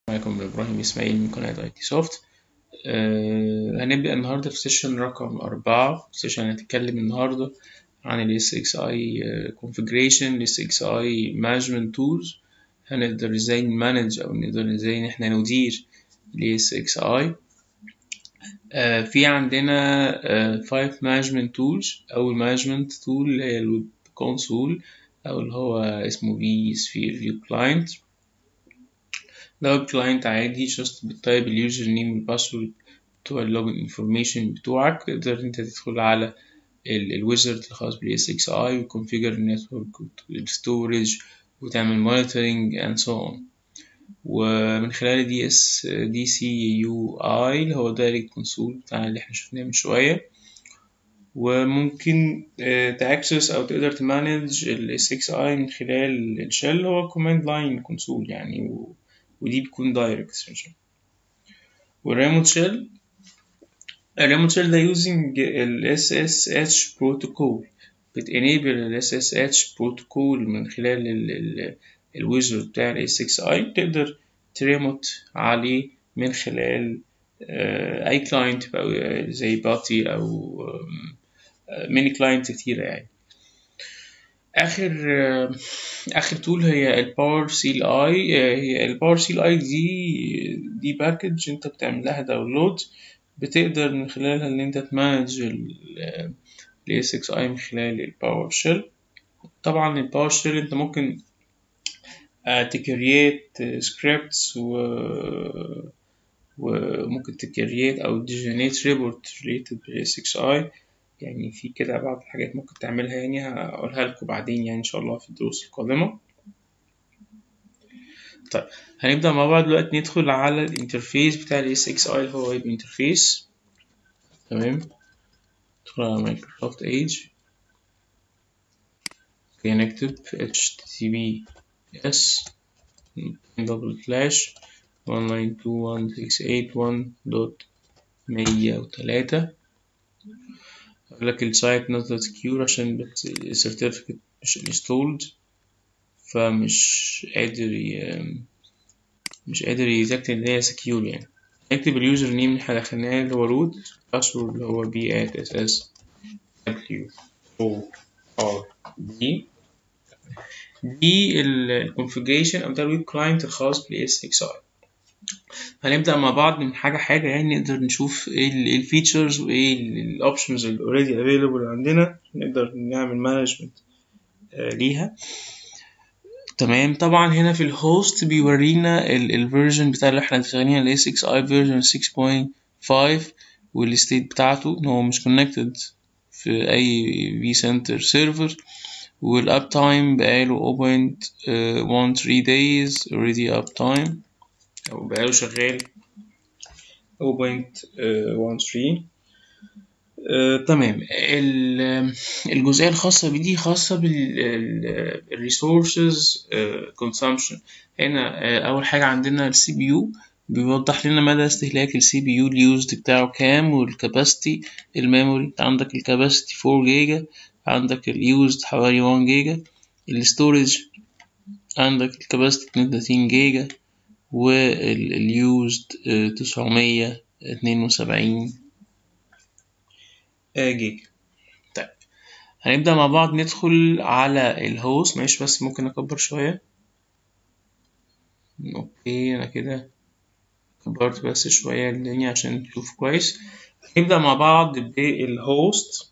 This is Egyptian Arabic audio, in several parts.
معاكم إبراهيم إسماعيل من قناة أي تي سوفت آه هنبدأ النهاردة في سيشن رقم أربعة سيشن هنتكلم النهاردة عن ال SXI configuration ال SXI management tools هنقدر ازاي نمانج أو نقدر ازاي إن احنا ندير ال SXI آه في عندنا آه five management tools أول management tool اللي هي ال console أو اللي هو اسمه في sphere view client ده ويب كلاينت عادي just بتطيب اليوزر نيم والباسورد بتوع اللوجن انفورميشن بتوعك تقدر انت تدخل على الويزرد الخاص بال SXI وتكونفيجر النتورك والستورج وتعمل مونيتورنج and so on ومن خلال دي اس دي سي يو اي اللي هو دايركت كونسول بتاع اللي احنا شفناه من شويه وممكن تاكسس او تقدر تمانج ال SXI من خلال الشell هو كوماند لاين كونسول يعني و ودي بتكون دايركت سيشن والريموت شيل الريموت شيل ده using ال SSH protocol بتenable ال SSH protocol من خلال ال الويزر بتاع ال SXI تقدر تريموت عليه من خلال أي كلاينت زي باتي أو ميني كلاينت كتيرة يعني اخر اخر تول هي الباور سيل اي هي الباور سيل اي دي دي باكج انت بتعمل لها داونلود بتقدر من خلالها ان انت تمانج ال اس اكس اي من خلال الباور شيل طبعا الباور شيل انت ممكن تكريت سكريبتس و وممكن تكريت او تجنريت ريبورت ريليتد بالاس اكس اي يعني في كده بعض الحاجات ممكن تعملها يعني هقولها لكم بعدين يعني إن شاء الله في الدروس القادمة طيب هنبدأ مع بعض دلوقتي ندخل على الانترفيس بتاع ال SXI اللي هو ويب انترفيس تمام ندخل على مايكروسوفت ايدج اوكي نكتب https دبل سلاش 192.168.1.103 اقول لك السايت not secure عشان بس السيرتيفيكت مش installed فمش قادر ي... مش قادر يتأكد ان هي secure يعني نكتب اليوزر نيم اللي احنا دخلناه اللي هو root password اللي هو b at ss w o r d دي الكونفيجريشن او ده الويب كلاينت الخاص بال SXI هنبدأ مع بعض من حاجة حاجة يعني نقدر نشوف ايه الفيتشرز وايه الاوبشنز اللي اوريدي افيلبل عندنا نقدر نعمل مانجمنت ليها تمام طبعا هنا في الهوست بيورينا الفيرجن بتاع اللي احنا شغالين ال SXI فيرجن 6.5 والستيت بتاعته ان هو مش كونكتد في اي في سنتر سيرفر والاب تايم بقاله 0.13 days already up time أو بقاله شغال 0.13 آه، تمام الجزئية الخاصة بدي خاصة بالريسورسز consumption هنا آه، أول حاجة عندنا السي بي يو بيوضح لنا مدى استهلاك السي بي يو اليوزد بتاعه كام والكاباسيتي الميموري عندك الكاباسيتي 4 جيجا عندك اليوزد حوالي 1 جيجا الستورج عندك الكاباسيتي 32 جيجا واليوزد تسعمية اتنين وسبعين جيجا طيب هنبدأ مع بعض ندخل على الهوست معلش بس ممكن أكبر شوية أوكي أنا كده كبرت بس شوية الدنيا عشان نشوف كويس نبدأ مع بعض بالهوست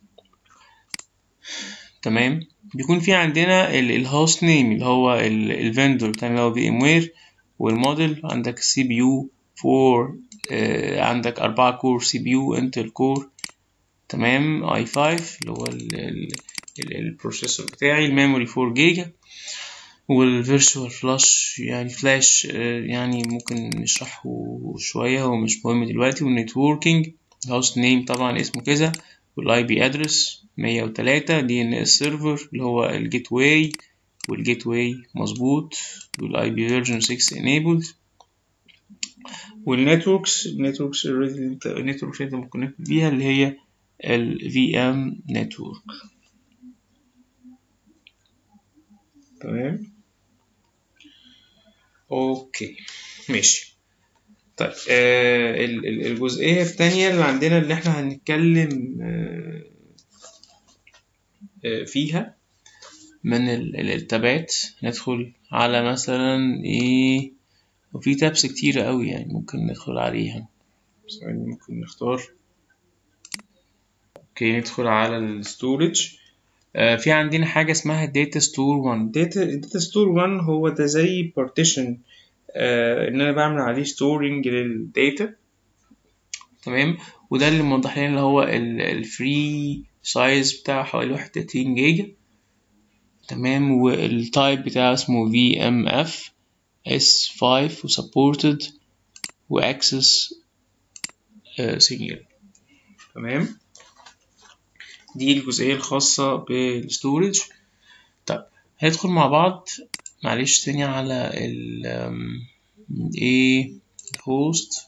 تمام بيكون في عندنا الهوست نيم اللي هو الفندور بتاع اللي هو في ام وير والموديل عندك سي بي يو 4 آه عندك أربعة كور سي بي يو انتل كور تمام اي 5 اللي هو البروسيسور بتاعي الميموري 4 جيجا والفيرتشوال فلاش يعني فلاش آه يعني ممكن نشرحه شوية هو مش مهم دلوقتي والنتوركينج الهوست نيم طبعا اسمه كذا والاي بي ادرس مية وتلاتة دي ان اس سيرفر اللي هو الجيت واي والجيت واي مظبوط والاي بي فيرجن 6 enabled والنتوركس النتوركس اللي انت النتوركس اللي انت ممكن بيها اللي هي ال VM نتورك تمام اوكي ماشي طيب آه ال- ال- الجزئية التانية اللي عندنا اللي احنا هنتكلم آه آه فيها من ال- ال- التابات ندخل على مثلا ايه وفي تابس كتيرة قوي يعني ممكن ندخل عليها ثواني ممكن نختار اوكي ندخل على الستورج آه في عندنا حاجة اسمها داتا ستور 1 داتا داتا ستور 1 هو ده زي بارتيشن آه ان انا بعمل عليه ستورنج للداتا تمام وده اللي موضح لنا اللي هو الفري سايز بتاعه حوالي 31 جيجا تمام والتايب بتاعه اسمه VMF S5 وسبورتد واكسس سينجل تمام دي الجزئية الخاصة بالستورج طب هندخل مع بعض معلش تاني على ال أم، ايه هوست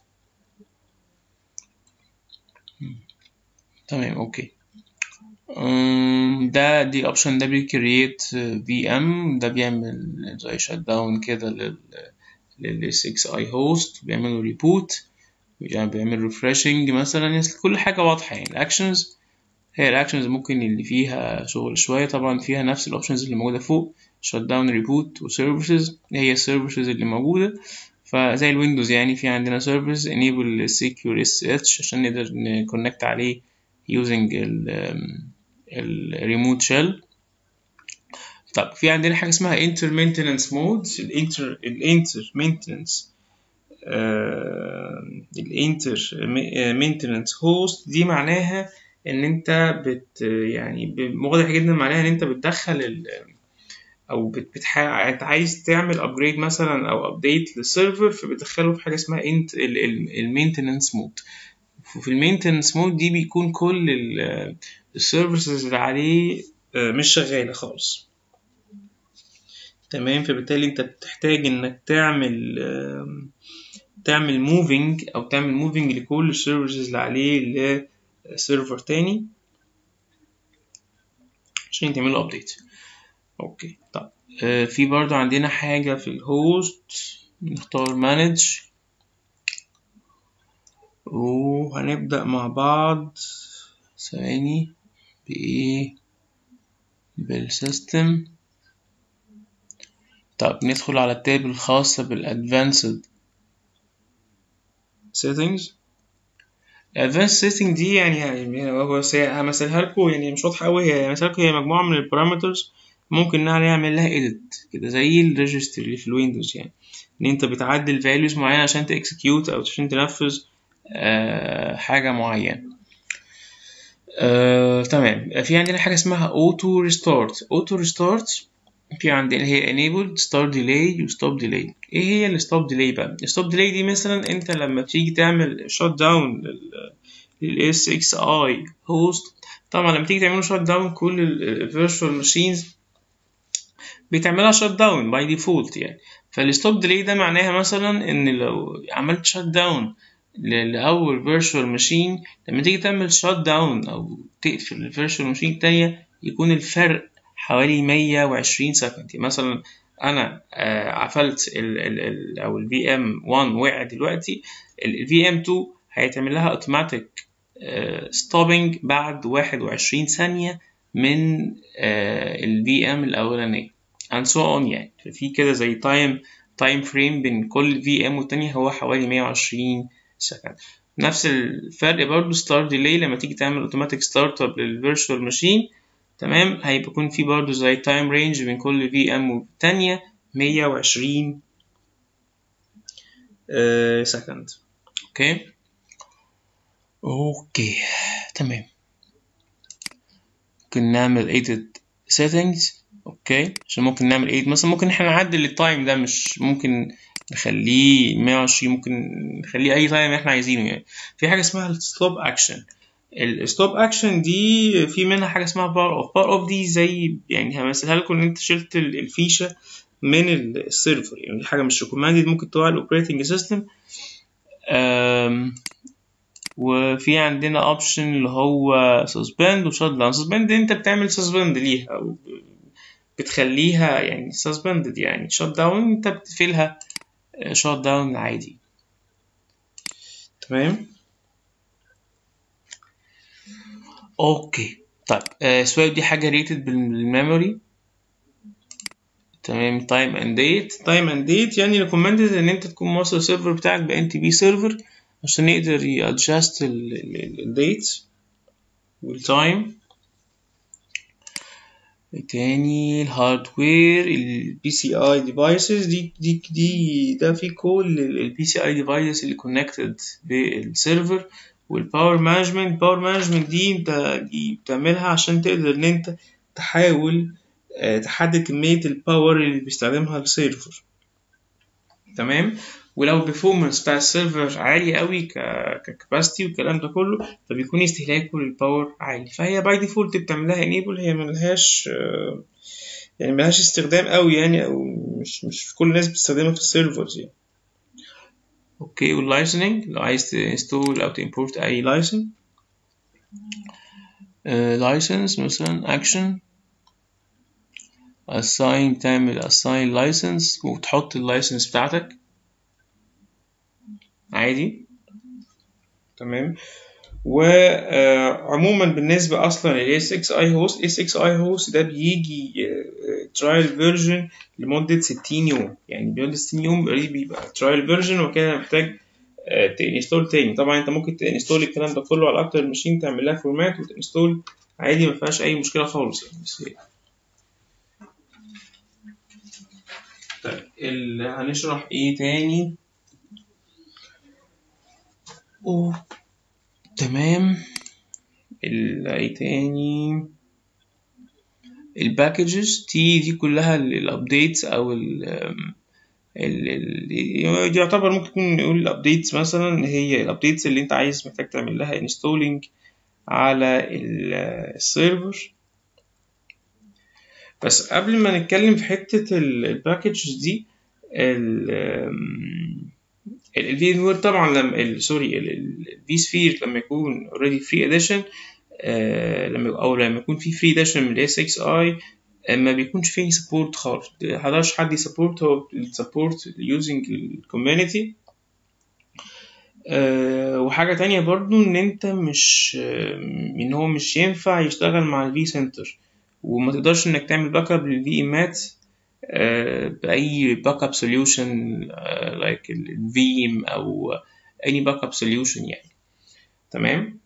تمام اوكي أم، ده دي اوبشن ده بيكريت في ام ده بيعمل زي شت داون كده لل لل 6 اي هوست بيعمل ريبوت يعني بيعمل ريفرشنج مثلا يعني كل حاجة واضحة يعني الاكشنز هي الاكشنز ممكن اللي فيها شغل شوية طبعا فيها نفس الاوبشنز اللي موجودة فوق شت داون ريبوت وسيرفيسز هي السيرفيسز اللي موجودة فزي الويندوز يعني في عندنا سيرفيس enable secure SSH عشان نقدر نكونكت عليه using ال الريموت شيل طب في عندنا حاجة اسمها inter maintenance mode الانتر الانتر maintenance الانتر maintenance host دي معناها ان انت بت يعني ب- واضح جدا معناها ان انت بتدخل ال او بت- بتح... انت عايز تعمل ابجريد مثلا او ابديت للسيرفر فبتدخله في حاجه اسمها انت المينتننس مود وفي المينتننس مود دي بيكون كل السيرفيسز اللي عليه آه، مش شغاله خالص تمام فبالتالي انت بتحتاج انك تعمل آم، تعمل موفينج او تعمل موفينج لكل السيرفيسز اللي عليه لسيرفر تاني عشان تعملوا ابديت اوكي طب آه، في برضو عندنا حاجة في الهوست نختار مانج وهنبدأ مع بعض ثواني بإيه بالسيستم طب ندخل على التاب الخاصة بالادفانسد settings advanced setting دي يعني يعني هو سي- همثلها لكم يعني مش واضحة أوي هي همثلها لكم هي مجموعة من البارامترز ممكن نعمل لها edit كده زي الريجستري اللي في الويندوز يعني إن أنت بتعدل values معينة عشان تexecute أو عشان تنفذ آه حاجة معينة آه تمام في عندنا حاجة اسمها auto restart auto restart في عندنا هي enabled start delay و stop delay ايه هي ال stop delay بقى ال stop delay دي مثلا انت لما تيجي تعمل shut down لل SXI host طبعا لما تيجي تعمله shut down كل ال virtual machines بتعملها shut down by default يعني فال stop delay ده معناها مثلا ان لو عملت shut down ل- لأول virtual machine لما تيجي تعمل shut down أو تقفل ال virtual machine التانية يكون الفرق حوالي 120 سكند يعني مثلا أنا آه، قفلت ال ال ال أو ال VM 1 وقع دلوقتي ال VM 2 هيتعمل لها automatic آه، stopping بعد 21 ثانية من آه، ال VM الأولانية and so on يعني ففي كده زي تايم تايم فريم بين كل VM والتانية هو حوالي 120 سكند نفس الفرق برضو ستارت ديلي لما تيجي تعمل اوتوماتيك ستارت اب للفيرتشوال ماشين تمام هيبقى يكون في برضو زي تايم رينج بين كل في ام والتانية 120 آه سكند اوكي اوكي تمام ممكن نعمل edit settings اوكي عشان ممكن نعمل edit مثلا ممكن احنا نعدل التايم ده مش ممكن نخليه 120 ممكن نخليه اي تايم احنا عايزينه يعني في حاجه اسمها الستوب اكشن الستوب اكشن دي في منها حاجه اسمها باور اوف باور اوف دي زي يعني همثلها لكم ان انت شلت ال- الفيشه من السيرفر يعني دي حاجه مش ريكومندد ممكن توقع الاوبريتنج سيستم وفي عندنا اوبشن اللي هو سسبند وشات داون سسبند انت بتعمل سسبند ليها او بتخليها يعني سسبندد يعني شات داون انت بتقفلها شات داون عادي تمام اوكي طيب آه سويب دي حاجه ريتد بالميموري تمام تايم اند ديت تايم اند ديت يعني ريكومندد ان انت تكون موصل السيرفر بتاعك ب ان تي بي سيرفر عشان يقدر يادجست الديت والتايم تاني الهاردوير البي سي اي ديفايسز دي دي دي ده في كل البي سي اي ديفايسز اللي كونكتد بالسيرفر والباور مانجمنت الباور مانجمنت دي انت دي بتعملها عشان تقدر ان انت تحاول تحدد كمية الباور اللي بيستخدمها السيرفر تمام ولو البرفورمانس بتاع السيرفر عالي قوي ككاباسيتي والكلام ده كله فبيكون استهلاكه للباور عالي فهي باي ديفولت بتعملها انيبل هي ملهاش يعني ملهاش استخدام قوي يعني او مش مش كل الناس بتستخدمها في السيرفرز يعني اوكي واللايسننج لو عايز تنستول او تimporт اي لايسن لايسنس مثلا اكشن assign تعمل assign license وتحط اللايسنس بتاعتك عادي تمام وعموما بالنسبة أصلا ل SXI host SXI host ده بيجي ترايل فيرجن لمدة 60 يوم يعني بيقعد 60 يوم بيبقى ترايل فيرجن وكده محتاج تنستول تاني طبعا انت ممكن تنستول الكلام ده كله على اكتر ماشين تعمل لها فورمات وتنستول عادي ما فيهاش اي مشكله خالص يعني بس طيب اللي هنشرح ايه تاني أوه. تمام ايه تاني الباكجز تي دي كلها الابديتس او ال ال يعتبر ممكن تكون نقول الابديتس مثلا هي الابديتس اللي انت عايز محتاج تعمل لها انستولينج على السيرفر بس قبل ما نتكلم في حتة الباكجز دي الفي وير طبعا لما سوري الفي سفير لما يكون اوريدي فري اديشن لما او لما يكون في فري اديشن من الاس اكس اي ما بيكونش فيه سبورت خالص مقدرش حد يسبورت هو السبورت يوزنج الكوميونتي وحاجة تانية برضو ان انت مش ان هو مش ينفع يشتغل مع الفي سنتر وما تقدرش انك تعمل باك اب للفي ايمات باي باك اب سوليوشن لايك الفيم او any باك اب سوليوشن يعني تمام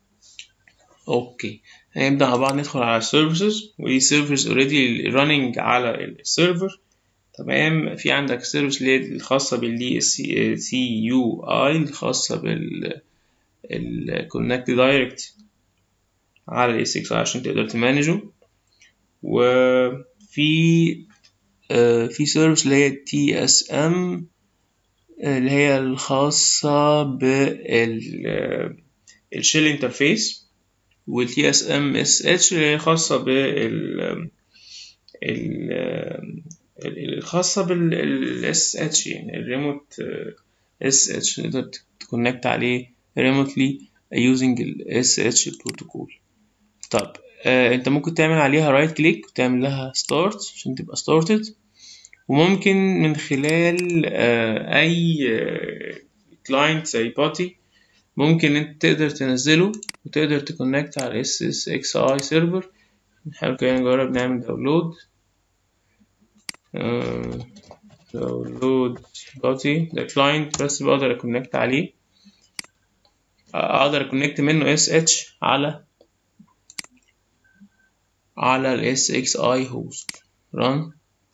اوكي هنبدا مع بعض ندخل على السيرفيسز ودي سيرفيس اوريدي راننج على السيرفر تمام في عندك سيرفيس اللي الخاصه بالدي سي يو اي الخاصه بال الكونكت دايركت على الاس اكس عشان تقدر تمانجه وفي آه في سيرفيس اللي هي تي اس ام اللي هي الخاصة بال الشيل انترفيس والتي اس ام اس اتش اللي هي خاصة بال الخاصة بالاس اتش يعني الريموت اس اتش تقدر تكونكت عليه ريموتلي using الاس اتش بروتوكول طب آه انت ممكن تعمل عليها رايت كليك وتعمل لها ستارت عشان تبقى ستارتد وممكن من خلال آه اي كلاينت آه زي باتي ممكن انت تقدر تنزله وتقدر تكونكت على اس اس اكس اي سيرفر نحاول كده نجرب نعمل داونلود داونلود باتي ده كلاينت بس بقدر اكونكت عليه اقدر اكونكت منه اس اتش على على ال SXI host run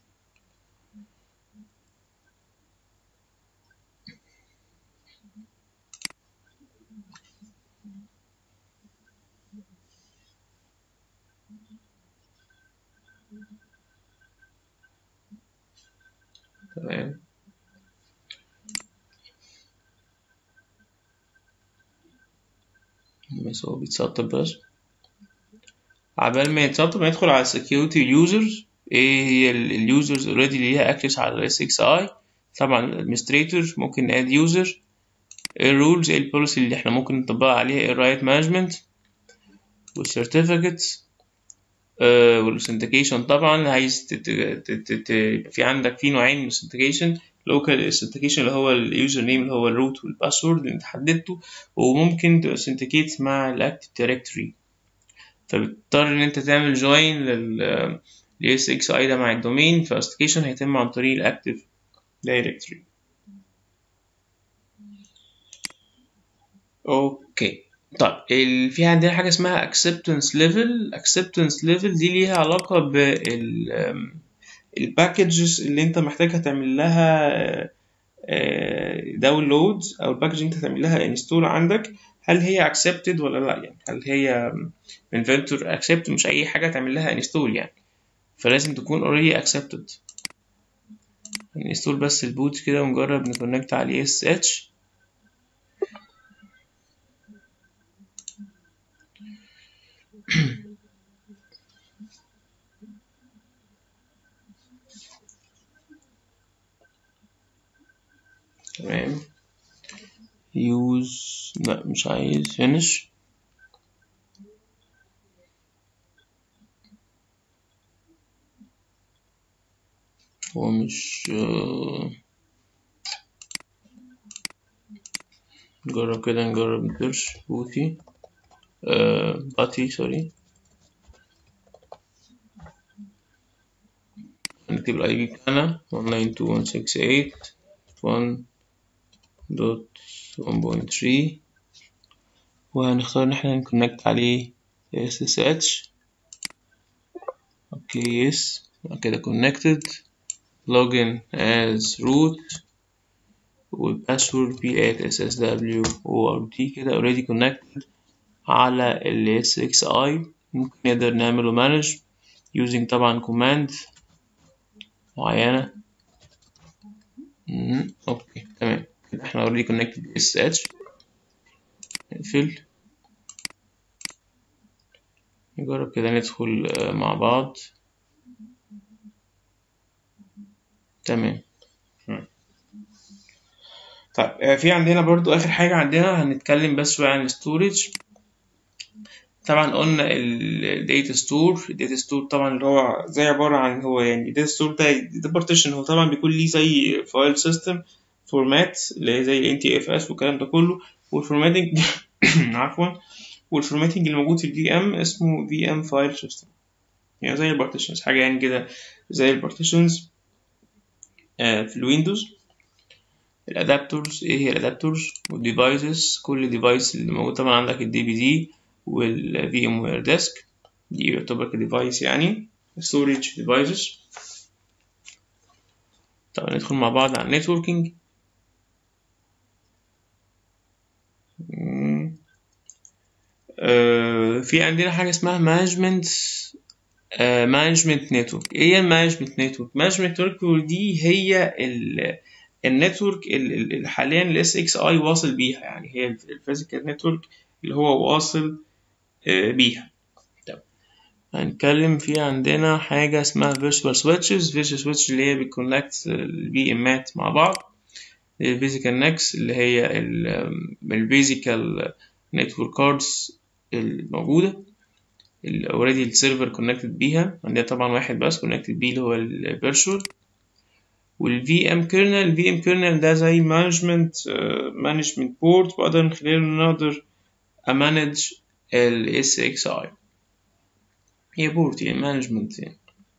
تمام بس هو بيتسطب بس عبال ما يتسطب ندخل على security users ايه هي اليوزرز اوريدي اللي ليها اكسس على الاس اكس اي طبعا الادمنستريتور ممكن اد يوزر ايه الرولز ايه البوليسي اللي احنا ممكن نطبقها عليها ايه الرايت مانجمنت والسيرتيفيكتس والاوثنتيكيشن طبعا عايز يبقى في عندك في نوعين من الاوثنتيكيشن local authentication اللي هو اليوزر نيم اللي هو الروت والباسورد اللي انت حددته وممكن تاوثنتيكيت مع الاكتيف دايركتوري فبتضطر ان انت تعمل جوين لل اس اكس اي ده مع الدومين فاوثنتيكيشن هيتم عن طريق الاكتيف دايركتوري اوكي طيب ال... في عندنا حاجه اسمها acceptance level acceptance level دي ليها علاقه بال الباكجز اللي انت محتاجها تعمل لها داونلود او الباكج انت تعمل لها انستول عندك هل هي accepted ولا لا يعني هل هي من فينتور accept مش اي حاجه تعمل لها انستول يعني فلازم تكون already accepted انستول بس البوت كده ونجرب نكونكت على الاي اس اتش تمام يوز لا مش عايز finish هو مش نجرب كده نجرب نسيرش بوتي آه باتي سوري نكتب الاي بي بتاعنا 192.168.1.1.3 وهنختار ان احنا نكونكت عليه SSH اوكي يس كده connected login as root والباسورد p8 ssw ord كده already connected على ال SXI ممكن نقدر نعمله manage using طبعا command معينة مم. اوكي تمام كده احنا already connected ب SSH نقفل نجرب كده ندخل مع بعض تمام طيب في عندنا برضو اخر حاجة عندنا هنتكلم بس شوية عن الستورج طبعا قلنا الداتا ستور الداتا ستور طبعا اللي هو زي عبارة عن هو يعني الداتا ستور ده ده بارتيشن هو طبعا بيكون ليه زي فايل سيستم فورمات اللي هي زي ان تي اف اس والكلام ده كله والفورماتنج عفوا والفورماتنج اللي موجود في الفي ام اسمه في ام فايل سيستم يعني زي البارتيشنز حاجة يعني كده زي البارتيشنز في الويندوز الادابتورز ايه هي الادابتورز والديفايسز كل ديفايس اللي موجود طبعا عندك الدي بي دي والفي ام وير ديسك دي يعتبر كديفايس يعني storage devices طبعا ندخل مع بعض على النتوركينج في عندنا حاجة اسمها مانجمنت مانجمنت نتورك ايه هي المانجمنت نتورك مانجمنت نتورك دي هي النتورك اللي حاليا الاس اكس اي واصل بيها يعني هي الفيزيكال نتورك اللي هو واصل بيها طب هنتكلم في عندنا حاجة اسمها فيرتشوال سويتشز فيرتشوال سويتش اللي هي بتكونكت البي امات مع بعض الفيزيكال نكس اللي هي الفيزيكال نتورك كاردز الموجودة اللي اوريدي السيرفر كونكتد بيها عندنا طبعا واحد بس كونكتد بيه اللي هو الفيرتشوال والفي ام كيرنل الفي ام كيرنل ده زي مانجمنت مانجمنت بورد بقدر من خلاله نقدر امانج ال SXI هي بورد يعني مانجمنت يعني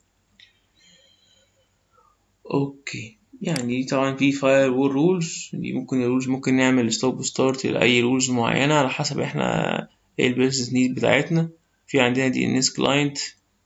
اوكي يعني طبعا في فاير وول رولز دي ممكن الرولز ممكن نعمل ستوب ستارت لاي رولز معينه على حسب احنا ايه البيزنس نيد بتاعتنا في عندنا دي ان اس كلاينت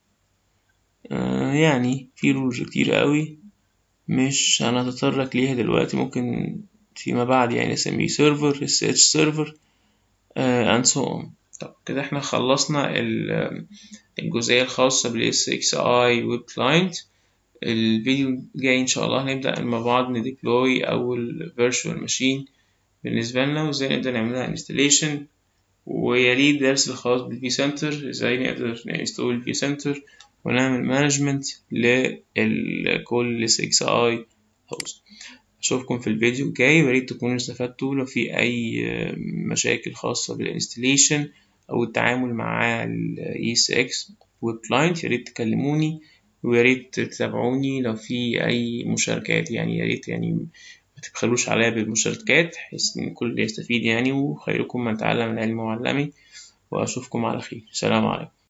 يعني في رولز كتير قوي مش هنتطرق ليها دلوقتي ممكن فيما بعد يعني اسميه سيرفر اس اتش سيرفر اند سو اون طب كده احنا خلصنا الجزئية الخاصة بال SXI ويب كلاينت الفيديو الجاي ان شاء الله هنبدأ مع بعض نديبلوي اول فيرتشوال ماشين بالنسبة لنا وازاي نقدر نعملها انستليشن ويليه الدرس الخاص بالفي سنتر ازاي نقدر نستول الفي سنتر ونعمل مانجمنت لكل SXI هوست اشوفكم في الفيديو الجاي وريت تكونوا استفدتوا لو في اي مشاكل خاصة بالانستليشن او التعامل مع ال ESX ويب كلاينت ياريت تكلموني ويا ريت تتابعوني لو في أي مشاركات يعني يا ريت يعني ما تبخلوش عليا بالمشاركات بحيث إن الكل يستفيد يعني وخيركم من تعلم العلم وعلمه وأشوفكم على خير سلام عليكم